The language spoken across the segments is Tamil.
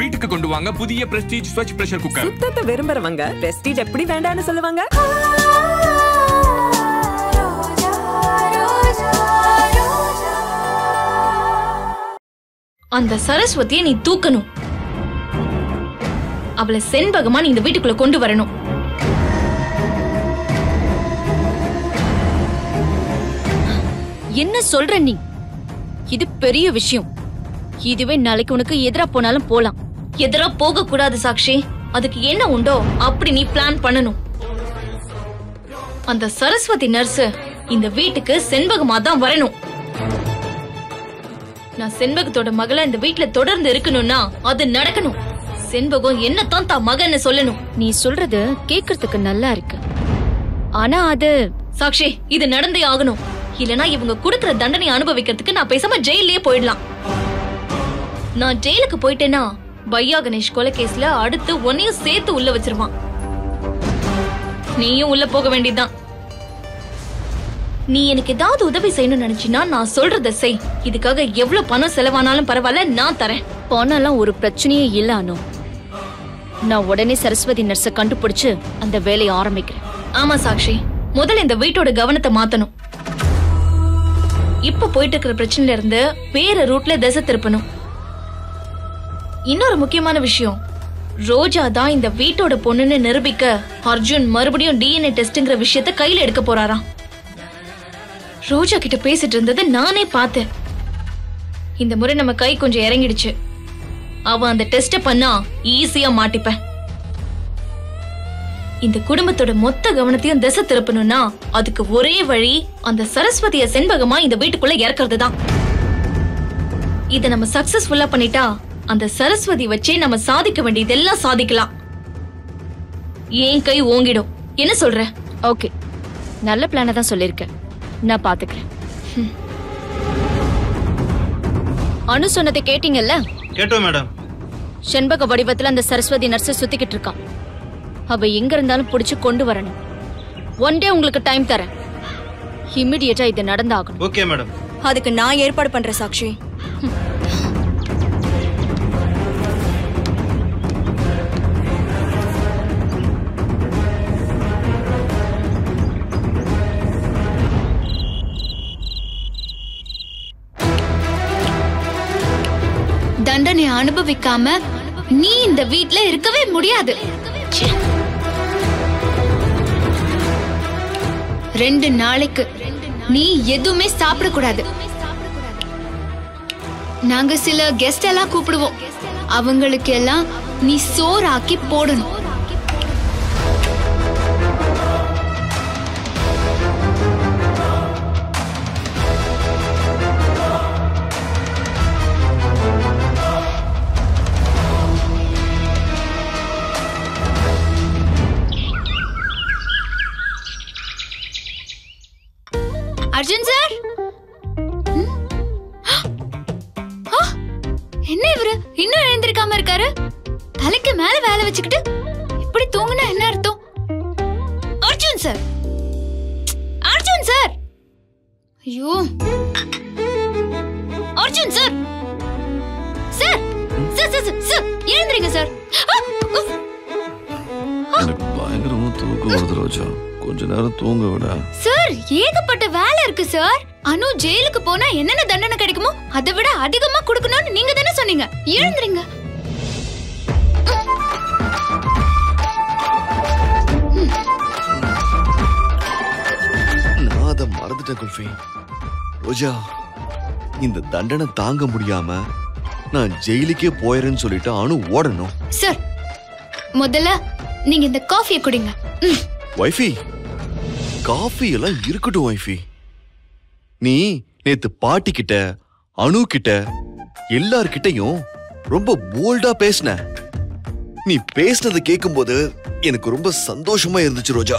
வீட்டுக்கு கொண்டு வாங்க புதிய பிரஸ்டீஜ் ஸ்வச் பிரஷர் குக்கர் சுத்தத்தை விரும்புறவங்க பிரஸ்டீஜ் எப்படி வேண்டாம்னு சொல்லுவாங்க அந்த சரஸ்வதியை நீ தூக்கணும் அவளை செண்பகமா நீ இந்த வீட்டுக்குள்ள கொண்டு வரணும் என்ன சொல்ற நீ இது பெரிய விஷயம் இதுவே நாளைக்கு உனக்கு எதிரா போனாலும் போலாம் எதிரா போக கூடாது சாக்ஷி அதுக்கு என்ன உண்டோ அப்படி நீ பிளான் பண்ணணும் அந்த சரஸ்வதி நர்ஸ் இந்த வீட்டுக்கு செண்பகமா தான் வரணும் நான் செண்பகத்தோட மகள இந்த வீட்ல தொடர்ந்து இருக்கணும்னா அது நடக்கணும் செண்பகம் என்னத்தான் தான் மகன்னு சொல்லணும் நீ சொல்றது கேக்குறதுக்கு நல்லா இருக்கு ஆனா அது சாக்ஷி இது நடந்தே ஆகணும் இல்லனா இவங்க கொடுக்கிற தண்டனை அனுபவிக்கிறதுக்கு நான் பேசாம ஜெயிலே போயிடலாம் நான் ஜெயிலுக்கு போயிட்டேன்னா பையா கணேஷ் கொலை கேஸ்ல அடுத்து உன்னையும் சேர்த்து உள்ள வச்சிருவான் நீயும் உள்ள போக வேண்டியதுதான் நீ எனக்கு ஏதாவது உதவி செய்யணும்னு நினைச்சினா நான் சொல்றத செய் இதுக்காக எவ்வளவு பணம் செலவானாலும் பரவாயில்ல நான் தரேன் போனாலாம் ஒரு பிரச்சனையே இல்ல அனு நான் உடனே சரஸ்வதி நர்ஸ கண்டுபிடிச்சு அந்த வேலையை ஆரம்பிக்கிறேன் ஆமா சாக்ஷி முதல்ல இந்த வீட்டோட கவனத்தை மாத்தணும் இப்ப போயிட்டு இருக்கிற பிரச்சனையில இருந்து வேற ரூட்ல திசை திருப்பணும் இன்னொரு முக்கியமான விஷயம் ரோஜா தான் இந்த வீட்டோட பொண்ணுன்னு நிரூபிக்க அர்ஜுன் மறுபடியும் டிஎன்ஏ டெஸ்ட்ங்கிற விஷயத்த கையில எடுக்க போறாராம் ரோஜா கிட்ட பேசிட்டு இருந்ததை நானே பார்த்தேன் இந்த முறை நம்ம கை கொஞ்சம் இறங்கிடுச்சு அவ அந்த டெஸ்ட பண்ணா ஈஸியா மாட்டிப்பேன் இந்த குடும்பத்தோட மொத்த கவனத்தையும் திசை திருப்பணும்னா அதுக்கு ஒரே வழி அந்த சரஸ்வதிய செண்பகமா இந்த வீட்டுக்குள்ள இறக்குறது தான் இத நம்ம சக்சஸ்ஃபுல்லா பண்ணிட்டா அந்த சரஸ்வதி வச்சே நம்ம சாதிக்க வேண்டியதெல்லாம் சாதிக்கலாம் ஏன் கை ஓங்கிடும் என்ன சொல்ற ஓகே நல்ல பிளான தான் சொல்லிருக்கேன் நான் பாத்துக்கிறேன் ம். அனு சொன்னதை கேட்டீங்கல்ல கேட்டோம் மேடம் செண்பக வடிவத்துல அந்த சரஸ்வதி நர்ஸ சுத்திக்கிட்டு இருக்கான் அவ எங்க இருந்தாலும் புடிச்சு கொண்டு வரணும் ஒன் டே உங்களுக்கு டைம் தரேன் இமிடியேட்டா இது நடந்தாகணும் ஓகே மேடம் அதுக்கு நான் ஏற்பாடு பண்றேன் சாக்ஷி தண்டனை அனுபவிக்காம நீ இந்த வீட்ல இருக்கவே முடியாது ரெண்டு நாளைக்கு நீ எதுவுமே சாப்பிட கூடாது நாங்க சில கெஸ்ட் எல்லாம் கூப்பிடுவோம் அவங்களுக்கு எல்லாம் நீ சோறாக்கி போடணும் அர்ஜுன் சார் ம்? ஆ! என்ன இவரு இன்னும் எழுந்திருக்காம இருக்காரு தலைக்கு மேல வேலை வச்சுக்கிட்டு இப்படி தூங்குனா என்ன அர்த்தம் அர்ஜுன் சார் அர்ஜுன் சார் ஐயோ Arjun sir sir sir sir sir, sir எழுந்திருங்க சார் ஆ! உஃப்! எனக்கு பயங்கரமா தூக்கம் வருது ரோஜா கொஞ்ச நேரம் தூங்க விட சார் ஏகப்பட்ட வேலை இருக்கு சார் அனு ஜெயிலுக்கு போனா என்னென்ன தண்டனை கிடைக்குமோ அதை விட அதிகமா கொடுக்கணும்னு நீங்க தானே சொன்னீங்க எழுந்துருங்க நான் அதை மறந்துட்டேன் குல்ஃபி ரோஜா இந்த தண்டனை தாங்க முடியாம நான் ஜெயிலுக்கே போயிறேன்னு சொல்லிட்டு அனு ஓடணும் சார் முதல்ல நீங்க இந்த காஃபியை குடிங்க ம், வைஃபி காஃபி எல்லாம் இருக்கட்டும் வைஃபி நீ நேத்து பாட்டி கிட்ட அனு கிட்ட எல்லார்கிட்டயும் ரொம்ப போல்டா பேசின நீ பேசினதை கேட்கும்போது எனக்கு ரொம்ப சந்தோஷமா இருந்துச்சு ரோஜா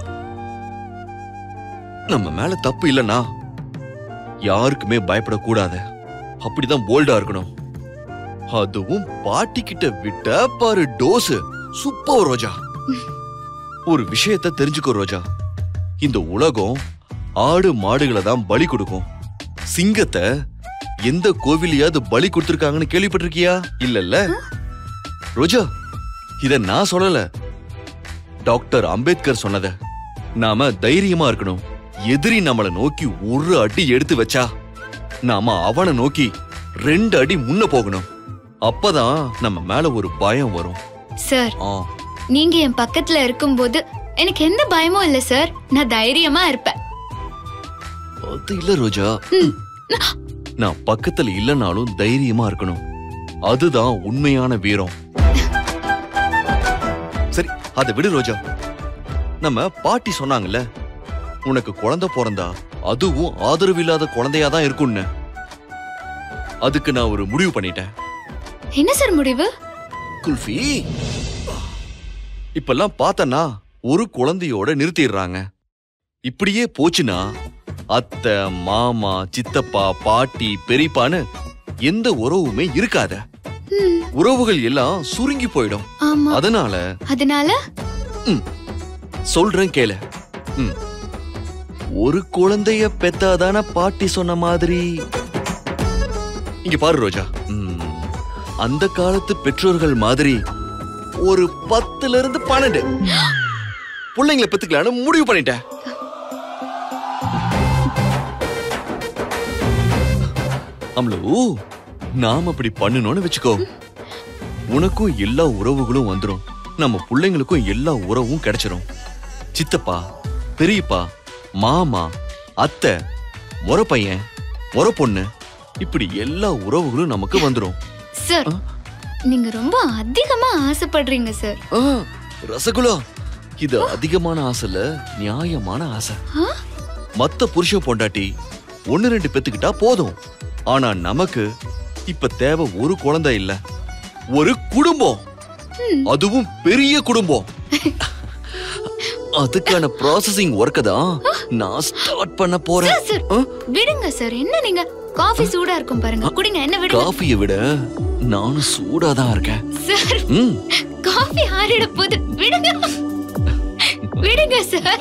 நம்ம மேல தப்பு இல்லனா யாருக்குமே பயப்படக்கூடாது அப்படிதான் போல்டா இருக்கணும் அதுவும் பாட்டி கிட்ட விட்ட பாரு டோஸ் சூப்பர் ரோஜா ஒரு விஷயத்த தெரிஞ்சுக்கோ ரோஜா இந்த உலகம் ஆடு மாடுகளை தான் பலி கொடுக்கும் சிங்கத்தை எந்த கோவிலையாவது பலி கொடுத்திருக்காங்கன்னு கேள்விப்பட்டிருக்கியா இல்லல்ல ரோஜா இத நான் சொல்லல டாக்டர் அம்பேத்கர் சொன்னத நாம தைரியமா இருக்கணும் எதிரி நம்மள நோக்கி ஒரு அடி எடுத்து வச்சா நாம அவனை நோக்கி ரெண்டு அடி முன்ன போகணும் அப்பதான் நம்ம மேல ஒரு பயம் வரும் சார் ஆ நீங்க என் பக்கத்துல இருக்கும்போது எனக்கு எந்த பயமும் இல்ல சார் நான் தைரியமா இருப்பேன் அது இல்ல ரோஜா நான் பக்கத்துல இல்லனாலும் தைரியமா இருக்கணும் அதுதான் உண்மையான வீரம் சரி அதை விடு ரோஜா நம்ம பாட்டி சொன்னாங்கல்ல உனக்கு குழந்தை பிறந்தா அதுவும் ஆதரவு இல்லாத குழந்தையா தான் இருக்கும்னு அதுக்கு நான் ஒரு முடிவு பண்ணிட்டேன் என்ன சார் முடிவு குல்ஃபி இப்பெல்லாம் பார்த்தனா ஒரு குழந்தையோட நிறுத்திடுறாங்க இப்படியே போச்சுன்னா அத்தை மாமா சித்தப்பா பாட்டி பெரியப்பான்னு எந்த உறவுமே இருக்காத ம், உறவுகள் எல்லாம் சுருங்கி போயிடும் ஆமா அதனால அதனால சொல்றேன் கேளு ம். ஒரு குழந்தைய பெத்தாதான பாட்டி சொன்ன மாதிரி இங்க பாரு ரோஜா ம், அந்த காலத்து பெற்றோர்கள் மாதிரி ஒரு பத்துல இருந்து பன்னெண்டு பிள்ளைங்களை பெத்துக்கலான்னு முடிவு பண்ணிட்டேன் அம்லு நாம அப்படி பண்ணணும்னு வச்சுக்கோ உனக்கும் எல்லா உறவுகளும் வந்துரும் நம்ம பிள்ளைங்களுக்கும் எல்லா உறவும் கிடைச்சிரும் சித்தப்பா பெரியப்பா மாமா அத்தை முறை பையன் முறை பொண்ணு இப்படி எல்லா உறவுகளும் நமக்கு வந்துரும் சார் நீங்க ரொம்ப அதிகமா ஆசைப்படுறீங்க சார் ஆ, ரசகுல்லா இது அதிகமான ஆசைல நியாயமான ஆசை மத்த புருஷன் பொண்டாட்டி ஒன்னு ரெண்டு பெத்துக்கிட்டா போதும் ஆனா நமக்கு இப்ப தேவை ஒரு குழந்தை இல்ல ஒரு குடும்பம் அதுவும் பெரிய குடும்பம் அதுக்கான ப்ராசஸிங் ஒர்க்க தான் நான் ஸ்டார்ட் பண்ண போறேன் சார் ஆ? விடுங்க சார் என்ன நீங்க காஃபி சூடா இருக்கும் பாருங்க குடிங்க என்ன விடுங்க காஃபியை விட நானும் சூடா தான் இருக்கேன் சார் ம் காஃபி ஆறிட போகுது விடுங்க விடுங்க சார்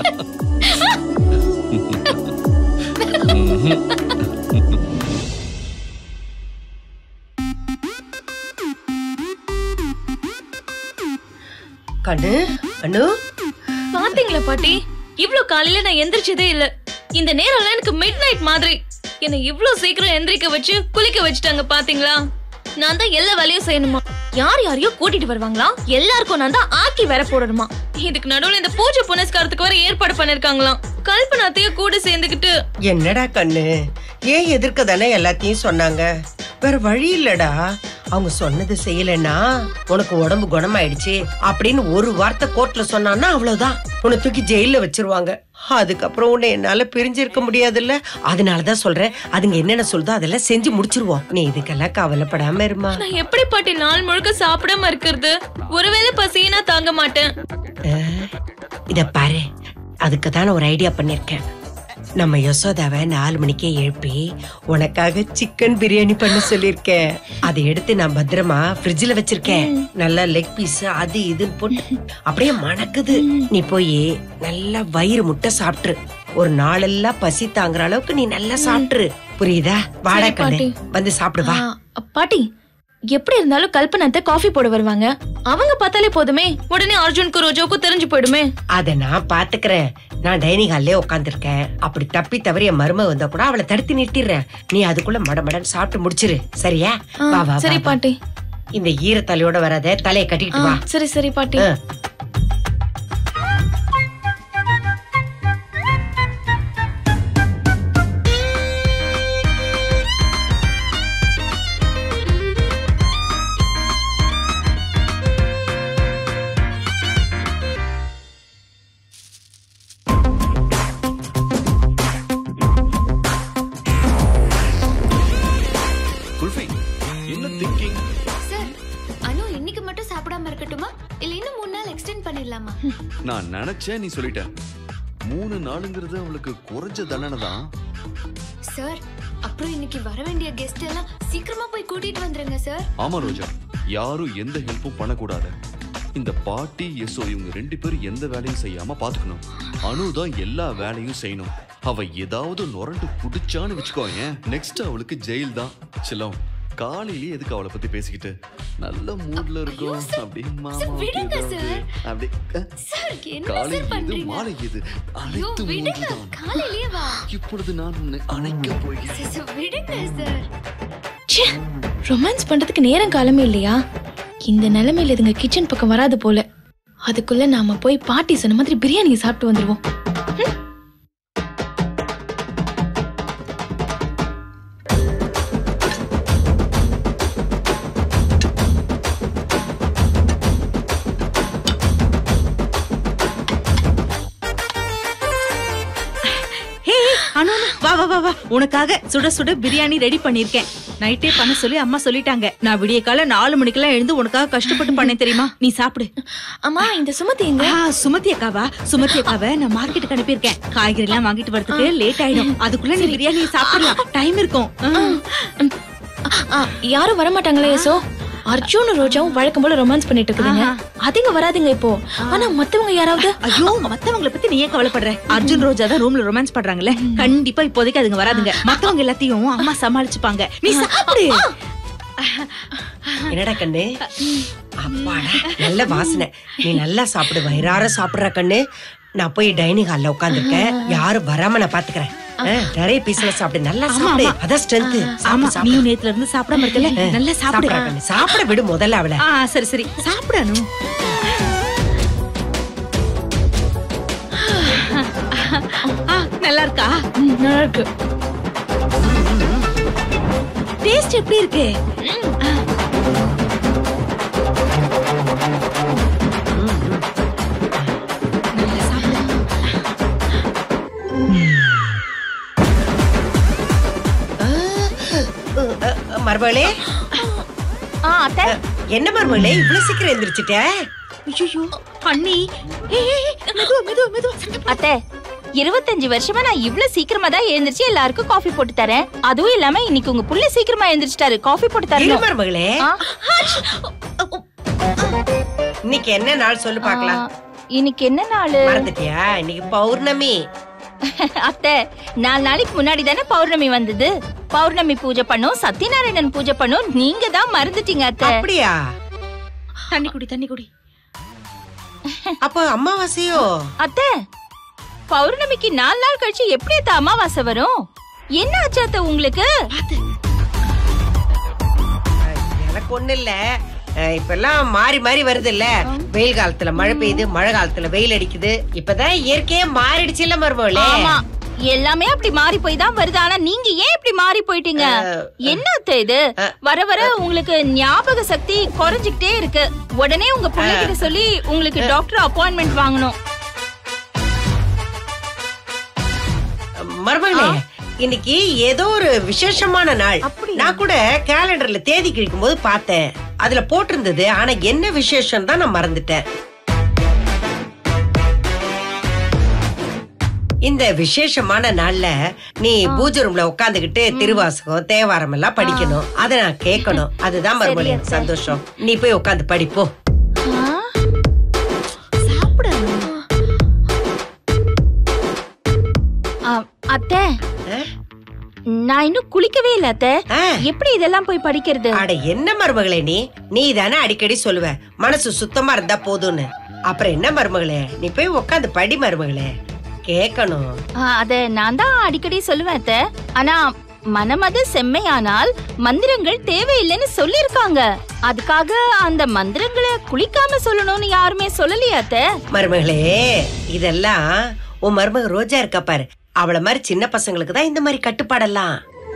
கண்ணு அனு பாத்தீங்களா பாட்டி இவ்ளோ காலையில நான் எந்திரிச்சதே இல்ல இந்த நேரம்லாம் எனக்கு மிட் நைட் மாதிரி என்னை இவ்ளோ சீக்கிரம் எந்திரிக்க வச்சு குளிக்க வச்சுட்டாங்க பாத்தீங்களா நான் தான் எல்லா வேலையும் செய்யணுமா யார் யாரையோ கூட்டிட்டு வருவாங்களா எல்லாருக்கும் நான் தான் ஆக்கி வேற போடணுமா இதுக்கு நடுவுல இந்த பூஜை புனஸ்காரத்துக்கு வர ஏற்பாடு பண்ணிருக்காங்களாம் கல்பனாத்தையும் கூட சேர்ந்துக்கிட்டு என்னடா கண்ணு ஏன் எதிர்க்க தானே எல்லாத்தையும் சொன்னாங்க வேற வழி இல்லடா அவங்க சொன்னது செய்யலைன்னா உனக்கு உடம்பு குணமாயிடுச்சு அப்படின்னு ஒரு வார்த்தை கோர்ட்ல சொன்னான்னா அவ்வளவுதான் உன்னை தூக்கி ஜெயில வச்சிருவாங்க அதுக்கப்புறம் உன்னை என்னால பிரிஞ்சிருக்க முடியாதுல்ல அதனாலதான் சொல்றேன் அதுங்க என்னென்ன சொல்லுதோ அதெல்லாம் செஞ்சு முடிச்சிருவோம் நீ இதுக்கெல்லாம் கவலைப்படாம இருமா நான் எப்படி பாட்டி நாள் முழுக்க சாப்பிடாம இருக்கிறது ஒருவேளை பசினா தாங்க மாட்டேன் அஹ், இத பாரு அதுக்கு தான் ஒரு ஐடியா பண்ணிருக்கேன் நம்ம யசோதாவை நாலு மணிக்கே எழுப்பி உனக்காக சிக்கன் பிரியாணி பண்ண சொல்லிருக்கேன் அதை எடுத்து நான் பத்திரமா ஃப்ரிட்ஜ்ல வச்சிருக்கேன் நல்லா லெக் பீஸ் அது இதுன்னு போட்டு அப்படியே மணக்குது நீ போய் நல்லா வயிறு முட்டை சாப்பிட்டுரு ஒரு நாளெல்லாம் பசி தாங்குற அளவுக்கு நீ நல்லா சாப்பிட்டுரு புரியுதா வாடா சரி, கண்ணு பாட்டி. வந்து சாப்பிடு வா ஆ, பாட்டி எப்படி இருந்தாலும் கல்பனாத்தை காஃபி போட வருவாங்க அவங்க பார்த்தாலே போதுமே உடனே அர்ஜுனுக்கு ரோஜாவுக்கும் தெரிஞ்சு போயிடுமே அத நான் பாத்துக்கிறேன் நான் டைனிங் ஹால்லே உட்காந்துருக்கேன் அப்படி தப்பி தவறி என் மருமக வந்தா கூட அவளை தடுத்து நிறுத்திடுறேன் நீ அதுக்குள்ள மடமடன்னு சாப்பிட்டு முடிச்சிரு சரியா ஆ, வா வா சரி வா, வா. பாட்டி இந்த ஈர தலையோட வராத தலையை ஆ, கட்டிக்கிட்டு வா சரி சரி பாட்டி ஆ. குல்ஃபி என்ன திங்கிங் சார் அனு இன்னைக்கு மட்டும் சாப்பிடாம இருக்கட்டுமா இல்ல இன்னும் மூணு நாள் எக்ஸ்டெண்ட் பண்ணிடலாமா நான் நினைச்சேன் நீ சொல்லிட்ட மூணு நாளுங்கிறது அவளுக்கு குறைஞ்ச தண்டனை தான் சார் அப்புறம் இன்னைக்கு வர வேண்டிய கெஸ்ட் எல்லாம் சீக்கிரமா போய் கூட்டிட்டு வந்துருங்க சார் ஆமா ரோஜா யாரும் எந்த ஹெல்ப்பும் பண்ணக்கூடாது இந்த பாட்டி எஸ்ஓ இவங்க ரெண்டு பேரும் எந்த வேலையும் செய்யாம பாத்துக்கணும் அனு தான் எல்லா வேலையும் செய்யணும் அவ ஏதாவது நுரண்டு புடிச்சான்னு வச்சுக்கோ ஏன் நெக்ஸ்ட் அவளுக்கு ஜெயில் தான் செல்லம் காலையிலேயே எதுக்கு அவளை பத்தி பேசிக்கிட்டு நல்ல மூட்ல இருக்கும் அப்படி மாமா சார், விடுங்க அப்படி சார். அப்படி அஹ், சார் என்ன காலை சார் எது பண்றீங்க மாலை எது ஐயோ அனைத்து விடுங்க மூன்றுதான் காலையிலேயே வா இப்பொழுது நான் உன்னை அணைக்க போகிறேன் சார், சார், விடுங்க சார் ச்சே ரொமான்ஸ் பண்றதுக்கு நேரம் காலமே இல்லையா இந்த நிலைமையில இதுங்க கிச்சன் பக்கம் வராது போல அதுக்குள்ள நாம போய் பாட்டி சொன்ன மாதிரி பிரியாணி சாப்பிட்டு வந்துருவோம் ஹே அனு அனு, வா வா வா வா உனக்காக சுட சுட பிரியாணி ரெடி பண்ணிருக்கேன் நைட்டே பண்ண சொல்லி அம்மா சொல்லிட்டாங்க நான் விடிய கால நாலு மணிக்கெல்லாம் எழுந்து உனக்காக கஷ்டப்பட்டு பண்ணேன் தெரியுமா நீ சாப்பிடு அம்மா இந்த சுமதி எங்க ஆ, சுமதி அக்காவா சுமதி அக்காவை நான் மார்க்கெட்டுக்கு அனுப்பியிருக்கேன் காய்கறி எல்லாம் வாங்கிட்டு வரதுக்கு லேட் ஆயிடும் அதுக்குள்ள நீ பிரியாணி சாப்பிடலாம் டைம் இருக்கும் ஆ. ஆ, யாரும் வரமாட்டாங்களே யசோ அர்ஜுன் ரோஜாவும் வழக்கம் போல ரொமான்ஸ் பண்ணிட்டு இருக்குதுங்க அதிக வராதுங்க இப்போ ஆனா மத்தவங்க யாராவது ஐயோ மத்தவங்கள பத்தி நீ ஏன் கவலைப்படுற அர்ஜுன் ரோஜா தான் ரூம்ல ரொமான்ஸ் பண்றாங்கல்ல கண்டிப்பா இப்போதைக்கு அதுங்க வராதுங்க மத்தவங்க எல்லாத்தையும் அம்மா சமாளிச்சுப்பாங்க நீ சாப்பிடு என்னடா கண்ணு அப்பாடா நல்ல வாசனை நீ நல்லா சாப்பிடு வயிறார சாப்பிடுற கண்ணு நான் போய் டைனிங் ஹால்ல உட்காந்துருக்கேன் யாரும் வராம நான் பாத்துக்கிறேன் ஆ, நிறைய பீஸ்ல சாப்பிடு நல்லா சாப்பிடு அதான் ஸ்ட்ரென்த் ஆமா நீயும் நேத்துல இருந்து சாப்பிடாம இருக்கல நல்லா சாப்பிடு கண்ணு சாப்பிட விடு முதல்ல அவளை ஆ சரி சரி சாப்பிடு அனு ஆ, நல்லா இருக்கா ம், நல்லா இருக்கு டேஸ்ட் எப்படி இருக்கு நல்லா சாப்பிடு. மருமகளே ஆ அத்தை என்ன மருமகளே இவ்வளவு சீக்கிரம் எந்திரிச்சிட்ட ஐயோ அண்ணி ஏய், ஏய், ஏய், மெதுவா மெதுவா மெதுவா சத்தம் அத்தை இருபத்தஞ்சு வருஷமா நான் இவ்ளோ சீக்கிரமா தான் எழுந்திருச்சு எல்லாருக்கும் காஃபி போட்டு தரேன் அதுவும் இல்லாம இன்னைக்கு உங்க புள்ள சீக்கிரமா எழுந்திருச்சிட்டாரு காஃபி போட்டு இரு தரணும் மருமகளே ஆ, இன்னைக்கு என்ன நாள் சொல்லு பாக்கலாம் ஆ, இன்னைக்கு என்ன நாளு மறந்துட்டியா இன்னைக்கு பௌர்ணமி அத்தை நாலு நாளைக்கு முன்னாடி தானே பௌர்ணமி வந்தது பௌர்ணமி பூஜை பண்ணும் சத்யநாராயணன் பூஜை பண்ணும் நீங்க தான் மறந்துட்டீங்க அத்தை அப்படியா தண்ணி குடி தண்ணி குடி அப்ப அமாவாசையோ அத்தை பௌர்ணமிக்கு நாலு நாள் கழிச்சு எப்படி அத்தை அமாவாசை வரும் என்ன ஆச்சு அத்தை உங்களுக்கு எனக்கு ஒண்ணு இல்ல அஹ், இப்பெல்லாம் மாறி மாறி வருது இல்ல வெயில் காலத்துல மழை பெய்யுது மழை காலத்துல வெயில் அடிக்குது இப்பதான் இயற்கையே மாறிடுச்சு இல்ல மருமகளே ஆமா எல்லாமே அப்படி மாறி போய் தான் வருது ஆனா நீங்க ஏன் இப்படி மாறி போயிட்டீங்க என்ன அத்தை இது வர வர உங்களுக்கு ஞாபக சக்தி குறைஞ்சிக்கிட்டே இருக்கு உடனே உங்க பிள்ளைகிட்ட சொல்லி உங்களுக்கு டாக்டர் அப்பாயின்மெண்ட் வாங்கணும் மருமகளே இன்னைக்கு ஏதோ ஒரு விசேஷமான நாள் நான் கூட கேலண்டர்ல தேதி கிழிக்கும் போது பார்த்தேன் அதுல போட்டிருந்தது ஆனா என்ன விசேஷம் தான் நான் மறந்துட்டேன் இந்த விசேஷமான நாள்ல நீ பூஜை ரூம்ல உட்காந்துக்கிட்டு திருவாசகம் தேவாரம் எல்லாம் படிக்கணும் அத நான் கேட்கணும் அதுதான் மறுபடியும் எனக்கு சந்தோஷம் நீ போய் உட்காந்து படிப்போ சாப்பிடு ஆ, அத்தை நான் இன்னும் குளிக்கவே இல்ல அத்தை ஆ. எப்படி இதெல்லாம் போய் படிக்கிறது அட என்ன மருமகளே நீ நீ தானே அடிக்கடி சொல்லுவ மனசு சுத்தமா இருந்தா போதும்னு அப்புறம் என்ன மருமகளே நீ போய் உட்காந்து படி மருமகளே கேட்கணும் ஆ, அத நான் தான் அடிக்கடி சொல்லுவேன் அத்தை ஆனா மனமது செம்மையானால் மந்திரங்கள் தேவையில்லைன்னு சொல்லிருக்காங்க அதுக்காக அந்த மந்திரங்களை குளிக்காம சொல்லணும்னு யாருமே சொல்லலையா அத்தை மருமகளே இதெல்லாம் உன் மருமக ரோஜா இருக்கா பாரு அவள மாதிரி சின்ன பசங்களுக்கு தான் இந்த மாதிரி கட்டுப்பாடெல்லாம்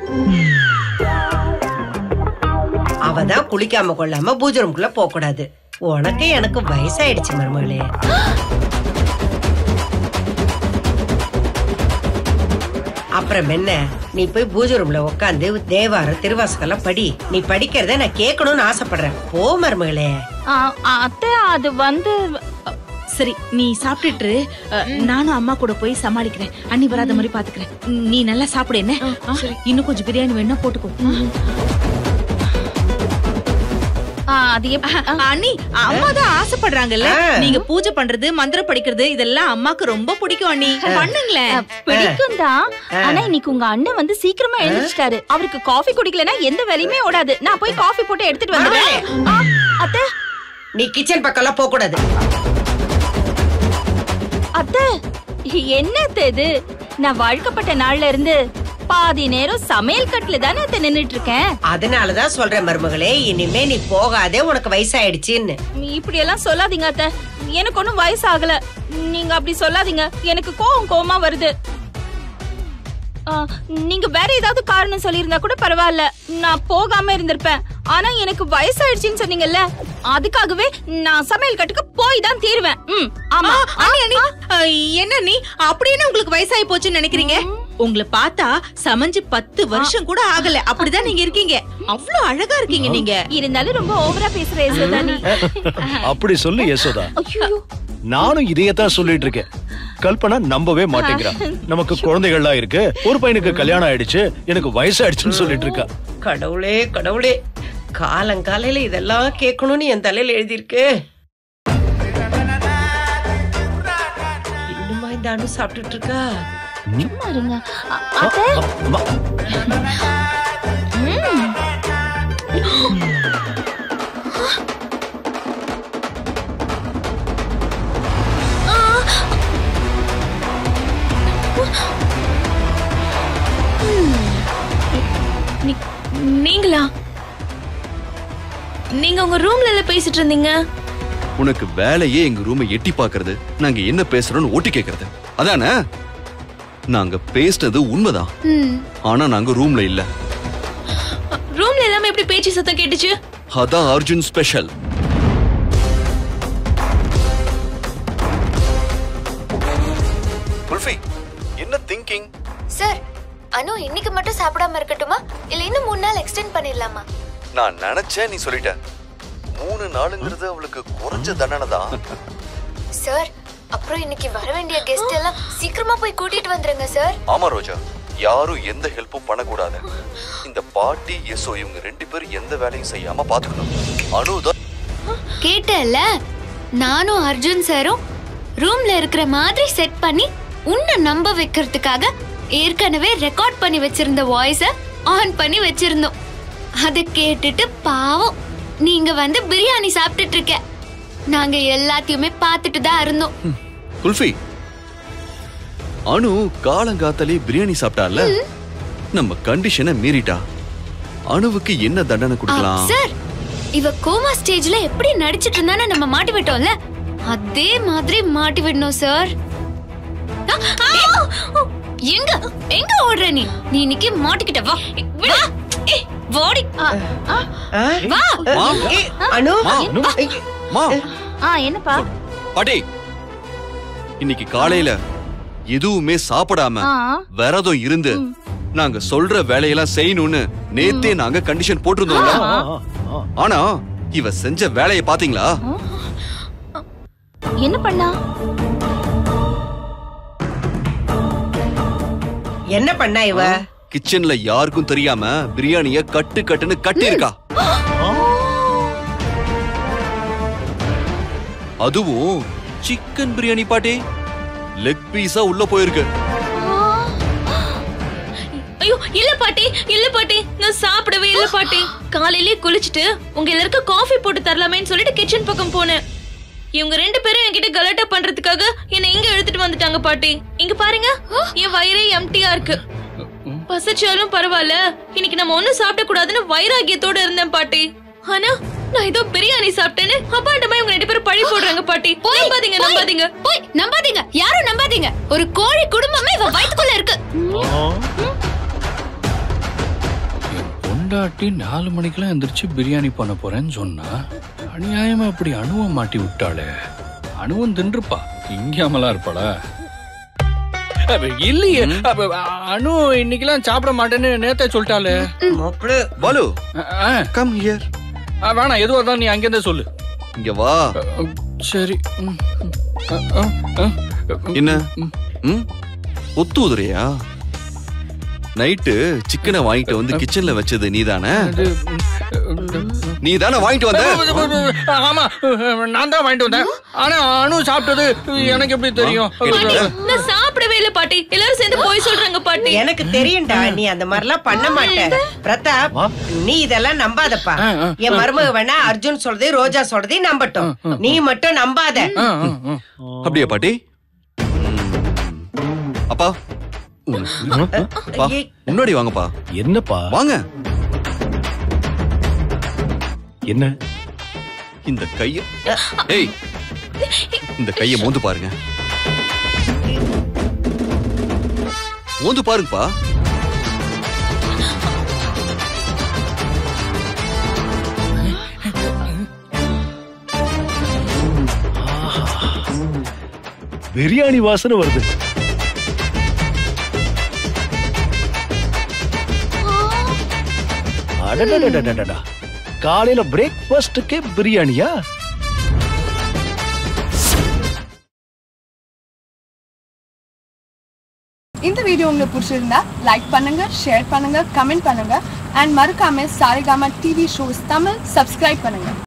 அவ தான் குளிக்காம கொள்ளாம பூஜை ரூம்குள்ள போக கூடாது உனக்கு எனக்கு வயசாயிடுச்சு மருமகளே அப்புறம் என்ன நீ போய் பூஜை ரூம்ல உட்காந்து தேவாரம் திருவாசகம் எல்லாம் படி நீ படிக்கிறத நான் கேட்கணும்னு ஆசைப்படுறேன் போ மருமகளே ஆ, ஆ, அத்தை அது வந்து சரி நீ சாப்பிட்டுட்டு அஹ், நானும் அம்மா கூட போய் சமாளிக்கிறேன் அண்ணி வராத மாதிரி பாத்துக்கிறேன் நீ நல்லா சாப்பிடு என்ன ஆ, இன்னும் கொஞ்சம் பிரியாணி வேணா போட்டுக்கோ ஆ, ஆ, அது எப்படி ஆ, அண்ணி அம்மா தான் ஆசைப்படுறாங்கல்ல ஆ. நீங்க பூஜை பண்றது மந்திரம் படிக்கிறது இதெல்லாம் அம்மாக்கு ரொம்ப பிடிக்கும் அண்ணி பண்ணுங்களேன் பிடிக்கும் தான் ஆனா இன்னைக்கு உங்க அண்ணன் வந்து சீக்கிரமா எழுந்திரிச்சிட்டாரு அவருக்கு காஃபி குடிக்கலனா எந்த வேலையுமே ஓடாது நான் போய் காஃபி போட்டு எடுத்துட்டு வந்துடுறேன் ஆ, அத்தை நீ கிச்சன் பக்கம்லாம் போக கூடாது அத்தை என்ன அத்தை இது நான் வாழ்க்கப்பட்ட நாள்ல இருந்து பாதி நேரம் சமையல் கட்டுல தானே அத்தை நின்னுட்டு இருக்கேன் அதனாலதான் சொல்றேன் மருமகளே இனிமே நீ போகாதே உனக்கு வயசாயிடுச்சுன்னு இப்படி எல்லாம் சொல்லாதீங்க அத்தை எனக்கு ஒண்ணும் வயசு ஆகல நீங்க அப்படி சொல்லாதீங்க எனக்கு கோவம் கோவமா வருது ஆ, நீங்க வேற ஏதாவது காரணம் சொல்லியிருந்தா கூட பரவாயில்ல நான் போகாம இருந்திருப்பேன் ஆனா எனக்கு வயசாயிடுச்சுன்னு சொன்னீங்கல்ல அதுக்காகவே நான் சமையல் கட்டுக்கு போய் தான் தீருவேன் ம் ஆமா அண்ணி அண்ணி அஹ், என்ன நீ அப்படி என்ன உங்களுக்கு வயசாகி போச்சுன்னு நினைக்கிறீங்க உங்களை பார்த்தா சமைஞ்சு பத்து வருஷம் கூட ஆகல அப்படிதான் நீங்க இருக்கீங்க அவ்வளவு அழகா இருக்கீங்க நீங்க இருந்தாலும் ரொம்ப ஓவரா பேசுற யசோதா நீ அப்படி சொல்லு யசோதா ஐயோ நானும் இதையத்தான் சொல்லிட்டு இருக்கேன் கல்பனா நம்பவே மாட்டேங்கிறா நமக்கு குழந்தைகள்லாம் இருக்கு ஒரு பையனுக்கு கல்யாணம் ஆயிடுச்சு எனக்கு வயசாயிடுச்சுன்னு சொல்லிட்டு இருக்கா கடவுளே கடவுளே காலங்காலையில இதெல்லாம் கேட்கணும்னு என் தலையில எழுதியிருக்கு இன்னுமா இந்த அணு சாப்பிட்டுட்டு இருக்கா சும்மா இருங்க அ- அத்தை அம்மா, நீ- நீங்களா நீங்க உங்க ரூம்ல எல்லாம் பேசிட்டு இருந்தீங்க உனக்கு வேலையே எங்க ரூமை எட்டி பாக்குறது நாங்க என்ன பேசுறோம்னு ஓட்டி கேக்குறது அதானே நாங்க பேசினது உண்மைதான் ஆனா நாங்க ரூம்ல இல்ல ரூம்ல எல்லாமே எப்படி பேச்சு சத்தம் கேட்டுச்சு அதான் அர்ஜுன் ஸ்பெஷல் குல்ஃபி என்ன திங்கிங் சார் அனு இன்னைக்கு மட்டும் சாப்பிடாம இருக்கட்டுமா இல்ல இன்னும் மூணு நாள் எக்ஸ்டெண்ட் பண்ணிடலாமா நான் நினைச்சேன் நீ சொல்லிட்ட மூணு நாளுங்கிறது அவளுக்கு குறைஞ்ச தண்டனை தான் சார் அப்புறம் இன்னைக்கு வர வேண்டிய கெஸ்ட் எல்லாம் சீக்கிரமா போய் கூட்டிட்டு வந்துருங்க சார் ஆமா ரோஜா யாரும் எந்த ஹெல்ப்பும் பண்ணக்கூடாது இந்த பாட்டி எஸ்ஓ இவங்க ரெண்டு பேரும் எந்த வேலையும் செய்யாம பாத்துக்கணும் அனுதான் கேட்டல நானும் அர்ஜுன் சாரும் ரூம்ல இருக்கிற மாதிரி செட் பண்ணி உன்னை நம்ப வைக்கிறதுக்காக ஏற்கனவே ரெக்கார்ட் பண்ணி வச்சிருந்த வாய்ஸ ஆன் பண்ணி வச்சிருந்தோம் அதை கேட்டுட்டு பாவம் நீங்க வந்து பிரியாணி சாப்பிட்டுட்டு இருக்க நாங்க எல்லாத்தையுமே பார்த்துட்டு தான் இருந்தோம் குல்ஃபி அனு காலங்காத்தாலே பிரியாணி சாப்பிட்டால நம்ம கண்டிஷனை மீறிட்டா அணுவுக்கு என்ன தண்டனை கொடுக்கலாம் சார் இவ கோமா ஸ்டேஜ்ல எப்படி நடிச்சிட்டு இருந்தானே நம்ம மாட்டி விட்டோம்ல அதே மாதிரி மாட்டி விடணும் சார் ஆ, ஆ, எங்க எங்க ஓடுற நீ நீ இன்னைக்கு மாட்டிக்கிட்ட வா வா. ஏய், வாடி ஆ? வா மா, ஏய், அனு மா, ஐய், மா, ஆ என்னப்பா பாட்டி இன்னைக்கு காலையில எதுவுமே சாப்பிடாம ஆ விரதம் இருந்து நாங்க சொல்ற வேலையெல்லாம் செய்யணும்னு நேத்தே நாங்க கண்டிஷன் போட்டிருந்தோம்ல ஆ, ஆ. ஆனா இவ செஞ்ச வேலையை பாத்தீங்களா என்ன பண்ணா என்ன பண்ணா இவ கிச்சன்ல யாருக்கும் தெரியாம பிரியாணிய கட்டு கட்டுன்னு கட்டி இருக்கா அதுவும் சிக்கன் பிரியாணி பாட்டி லெக் பீஸா உள்ள போயிருக்கு ஐயோ இல்ல பாட்டி இல்ல பாட்டி நான் சாப்பிடவே இல்ல பாட்டி காலையிலே குளிச்சுட்டு உங்க எல்லாருக்கும் காஃபி போட்டு தரலாமேன்னு சொல்லிட்டு கிச்சன் பக்கம் போனேன் இவங்க ரெண்டு பேரும் என்கிட்ட கலாட்டா பண்றதுக்காக என்ன இங்க எடுத்துட்டு வந்துட்டாங்க பாட்டி இங்க பாருங்க என் வயிறே எம்டியா இருக்கு பசிச்சாலும் பரவாயில்ல இன்னைக்கு நம்ம ஒண்ணும் சாப்பிட கூடாதுன்னு வைராகியத்தோட இருந்தேன் பாட்டி ஆனா நான் ஏதோ பிரியாணி சாப்பிட்டேன்னு அப்பாண்டமா இவங்க ரெண்டு பேரும் பழி போடுறாங்க பாட்டி நம்பாதீங்க நம்பாதீங்க போய் நம்பாதீங்க யாரும் நம்பாதீங்க ஒரு கோழி குடும்பமே இவ வயித்துக்குள்ள இருக்கு என் பொண்டாட்டி நாலு மணிக்கெல்லாம் எந்திரிச்சு பிரியாணி பண்ண போறேன்னு சொன்னா அநியாயமா அப்படி அணுவை மாட்டி விட்டாளே அணுவும் தின்றுப்பா திங்காமலாம் இருப்பாளா அப்ப இல்லையே அப்ப அணு இன்னைக்கெல்லாம் சாப்பிட மாட்டேன்னு நேத்தே சொல்லிட்டாளே மாப்பிள பாலு ஆ, கம் ஹியர் ஆ, வேணாம் எதுவா இருந்தாலும் நீ அங்கிருந்தே சொல்லு இங்க வா அ, சரி ம், ம், அ, அ, அ, என்ன ம் ஒத்து உதுறியா நைட்டு சிக்கனை வாங்கிட்டு வந்து கிச்சன்ல வச்சது நீதானே அது, ம், நீ தானே வாங்கிட்டு வந்த ஆமா நான் தான் வாங்கிட்டு வந்தேன் ஆனா அனு சாப்பிட்டது எனக்கு எப்படி தெரியும் பாட்டி நான் சாப்பிடவே இல்ல பாட்டி எல்லாரும் சேர்ந்து போய் சொல்றாங்க பாட்டி எனக்கு தெரியும்டா நீ அந்த மாதிரிலாம் பண்ண மாட்ட பிரதாப் நீ இதெல்லாம் நம்பாதப்பா என் மருமக வேணா அர்ஜுன் சொல்றதே ரோஜா சொல்றதே நம்பட்டும் நீ மட்டும் நம்பாத அப்படியா பாட்டி அப்பா பா, முன்னாடி வாங்கப்பா என்னப்பா வாங்க என்ன இந்த கைய ஏய் இந்த கைய மோந்து பாருங்க மோந்து பாருங்கப்பா பிரியாணி வாசனை வருது அடடடடடடடா. காலையில பிரேக்ஃபாஸ்டுக்கே பிரியாணியா இந்த வீடியோ உங்களுக்கு பிடிச்சிருந்தா லைக் பண்ணுங்க ஷேர் பண்ணுங்க கமெண்ட் பண்ணுங்க அண்ட் மறக்காம Saregama TV shows Tamil subscribe பண்ணுங்க